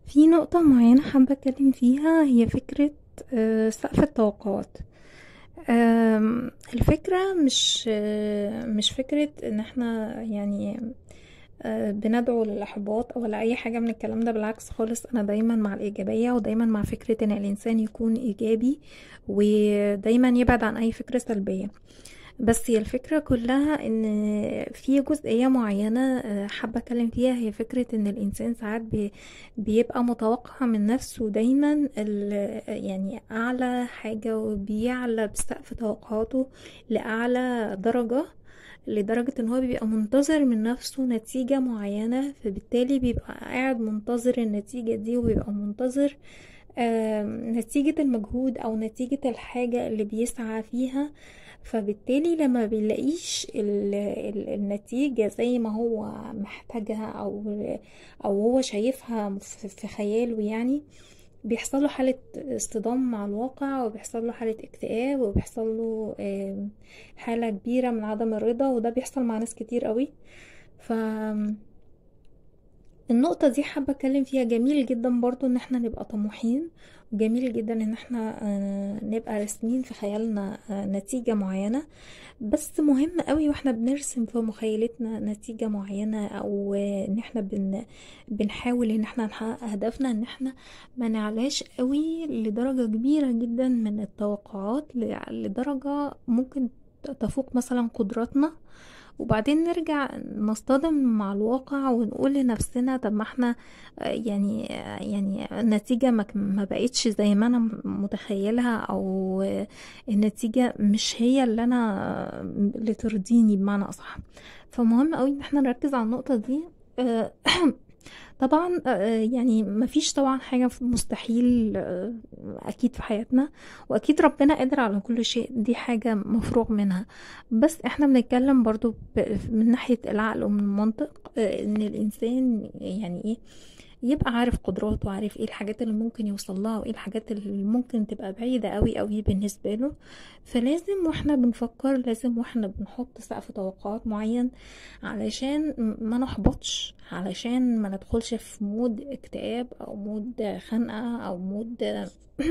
في نقطة معينة حابة أتكلم فيها هي فكرة آه، سقف التوقعات آم، الفكرة مش آه، مش فكرة ان احنا يعني آه، بندعو للإحباط ولا أي حاجة من الكلام ده بالعكس خالص أنا دايما مع الإيجابية ودايما مع فكرة إن الإنسان يكون إيجابي ودايما يبعد عن أي فكرة سلبية بس هي الفكرة كلها ان في جزئية معينة آه، حابة اتكلم فيها هي فكرة ان الانسان ساعات بي بيبقى متوقع من نفسه دايما ال- يعني اعلى حاجة وبيعلى بسقف توقعاته لاعلى درجة لدرجة ان هو بيبقى منتظر من نفسه نتيجة معينة فبالتالي بيبقى قاعد منتظر النتيجة دي وبيبقى منتظر آم، نتيجة المجهود أو نتيجة الحاجة اللي بيسعى فيها فبالتالي لما بيلاقيش ال- ال- النتيجة زي ما هو محتاجها أو أو هو شايفها في في خياله يعني بيحصل له حالة اصطدام مع الواقع وبيحصل له حالة اكتئاب وبيحصل له آم، حالة كبيرة من عدم الرضا وده بيحصل مع ناس كتير قوي ف النقطة دي حابة اتكلم فيها جميل جدا برضو ان احنا نبقى طموحين وجميل جدا ان احنا آه، نبقى راسمين في خيالنا آه، نتيجة معينة بس مهم قوي واحنا بنرسم في مخيلتنا نتيجة معينة او آه، ان احنا بن بنحاول ان احنا نحقق اهدافنا ان احنا ما نعلاش قوي لدرجة كبيرة جدا من التوقعات ل- لدرجة ممكن تفوق مثلا قدراتنا وبعدين نرجع نصطدم مع الواقع ونقول لنفسنا طب ما احنا آه، يعني آه، يعني النتيجة ما ما بقتش زي ما انا متخيلها او آه، النتيجة مش هي اللي انا آه، اللي ترضيني بمعنى اصح فمهم قوي ان احنا نركز على النقطة دي آه، طبعا آه، يعني مفيش طبعا حاجة مستحيل آه، أكيد في حياتنا وأكيد ربنا قادر على كل شيء دي حاجة مفروغ منها بس احنا بنتكلم برضو ب- من ناحية العقل ومن المنطق آه، ان الانسان يعني ايه يبقى عارف قدراته وعارف ايه الحاجات اللي ممكن يوصل لها وايه الحاجات اللي ممكن تبقى بعيدة قوي قوي بالنسبة له فلازم واحنا بنفكر لازم واحنا بنحط سقف توقعات معين علشان ما نحبطش علشان ما ندخلش في مود اكتئاب او مود خنقة او مود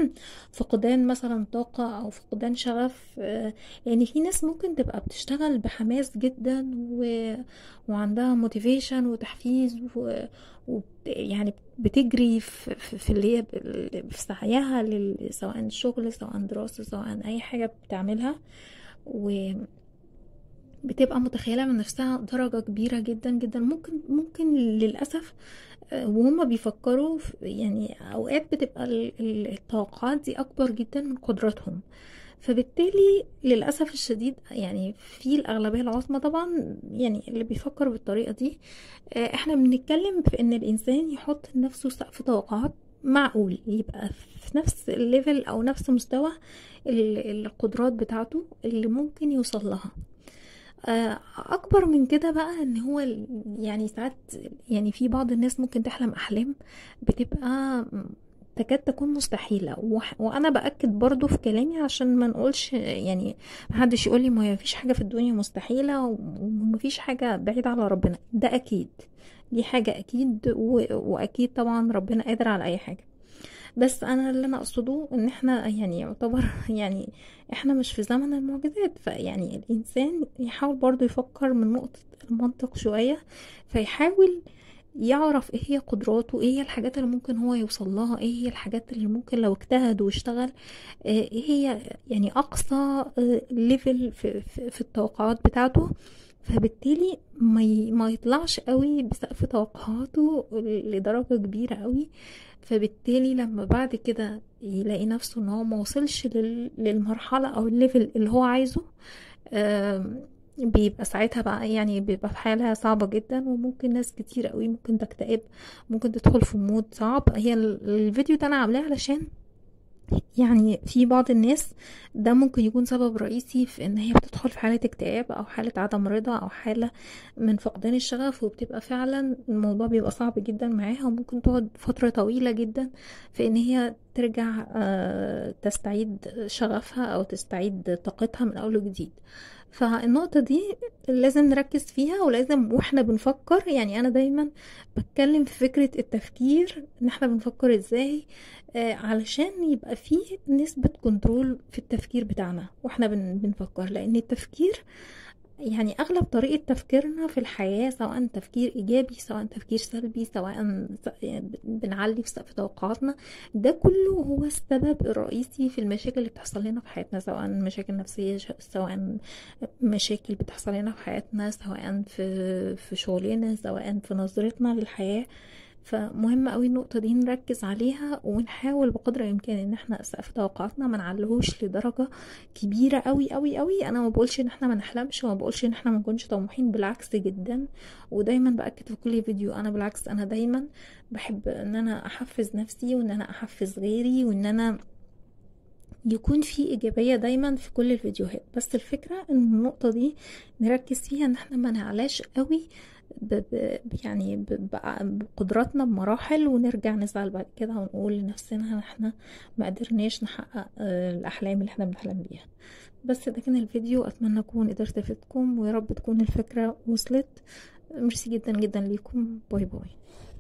فقدان مثلا طاقة او فقدان شغف آه، لان في ناس ممكن تبقى بتشتغل بحماس جدا و... وعندها موتيفيشن وتحفيز و... و... يعني بتجري في, في في اللي هي ب- في سعيها لل... سواء شغل سواء دراسة سواء اي حاجة بتعملها و... بتبقى متخيلة من نفسها درجة كبيرة جدا جدا ممكن ممكن للأسف آه، وهم بيفكروا في- يعني أوقات بتبقى ال- ال- التوقعات دي أكبر جدا من قدراتهم فبالتالي للأسف الشديد يعني في الأغلبية العظمى طبعا يعني اللي بيفكر بالطريقة دي آه، احنا بنتكلم في ان الإنسان يحط لنفسه سقف توقعات معقول يبقى في نفس الليفل أو نفس مستوى ال- القدرات بتاعته اللي ممكن يوصل لها آه، اكبر من كده بقى ان هو ال- يعني ساعات يعني في بعض الناس ممكن تحلم احلام بتبقى تكاد تكون مستحيلة وح- وانا باكد برضو في كلامي عشان ما نقولش يعني محدش يقول لي ما هي فيش حاجة في الدنيا مستحيلة ومفيش حاجة بعيدة على ربنا ده اكيد دي حاجة اكيد و... واكيد طبعا ربنا قادر على اي حاجة بس انا اللي انا اقصده ان احنا يعني يعتبر يعني احنا مش في زمن المعجزات فيعني الانسان يحاول برضو يفكر من نقطة المنطق شوية فيحاول يعرف ايه هي قدراته ايه هي الحاجات اللي ممكن هو يوصل لها ايه هي الحاجات اللي ممكن لو اجتهد واشتغل آه، ايه هي يعني اقصى ليفل في, في, في التوقعات بتاعته فبالتالي ما ي- ما يطلعش قوي بسقف توقعاته لدرجة كبيرة قوي فبالتالي لما بعد كده يلاقي نفسه ان هو ما وصلش لل- للمرحلة او الليفل اللي هو عايزه آم، بيبقى ساعتها بقى يعني بيبقى في حالة صعبة جدا وممكن ناس كتير قوي ممكن تكتئب ممكن تدخل في مود صعب هي ال- الفيديو ده انا عاملاه علشان يعني في بعض الناس ده ممكن يكون سبب رئيسي في ان هي بتدخل في حالة اكتئاب او حالة عدم رضا او حالة من فقدان الشغف وبتبقى فعلا الموضوع بيبقى صعب جدا معاها وممكن تقعد فترة طويلة جدا في ان هي ترجع آه، تستعيد شغفها او تستعيد طاقتها من اول وجديد فالنقطة دي لازم نركز فيها ولازم واحنا بنفكر يعني انا دايما بتكلم في فكرة التفكير ان احنا بنفكر ازاي آه علشان يبقى فيه نسبة كنترول في التفكير بتاعنا واحنا بن- بنفكر لان التفكير يعني اغلب طريقة تفكيرنا في الحياة سواء تفكير ايجابي سواء تفكير سلبي سواء يعني بنعلي في سقف توقعاتنا ده كله هو السبب الرئيسي في المشاكل اللي بتحصل لنا في حياتنا سواء مشاكل نفسية ش- سواء مشاكل بتحصل لنا في حياتنا سواء في في شغلنا سواء في نظرتنا للحياة فمهم قوي النقطة دي نركز عليها ونحاول بقدر الإمكان إن احنا سقف توقعاتنا ما نعلهوش لدرجة كبيرة قوي قوي قوي أنا ما بقولش إن احنا ما نحلمش وما بقولش إن احنا ما نكونش طموحين بالعكس جدا ودايما بأكد في كل فيديو أنا بالعكس أنا دايما بحب إن أنا أحفز نفسي وإن أنا أحفز غيري وإن أنا يكون في إيجابية دايما في كل الفيديوهات بس الفكرة إن النقطة دي نركز فيها إن احنا ما نعلاش قوي ب ب يعني ب ب- بقدراتنا بمراحل ونرجع نزعل بعد كده ونقول لنفسنا إن احنا ما قدرناش نحقق آه، الأحلام اللي احنا بنحلم بيها بس ده كان الفيديو أتمنى أكون قدرت أفيدكم ويا رب تكون الفكرة وصلت ميرسي جدا جدا ليكم باي باي